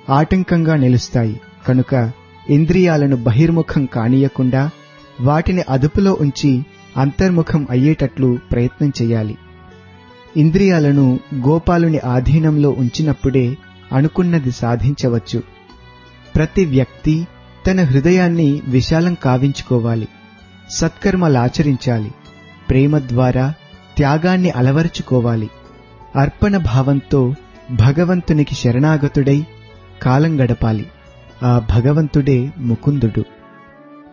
ఆటంకంగా నిలుస్తాయి కనుక ఇంద్రియాలను బహిర్ముఖం కానీయకుండా వాటిని అదుపులో ఉంచి అంతర్ముఖం అయ్యేటట్లు ప్రయత్నం చేయాలి ఇంద్రియాలను గోపాలుని ఆధీనంలో ఉంచినప్పుడే అనుకున్నది సాధించవచ్చు ప్రతి వ్యక్తి తన హృదయాన్ని విశాలం కావించుకోవాలి సత్కర్మలాచరించాలి ప్రేమ ద్వారా త్యాగాన్ని అలవరుచుకోవాలి అర్పణ భావంతో భగవంతునికి శరణాగతుడై కాలం గడపాలి ఆ భగవంతుడే ముకుందుడు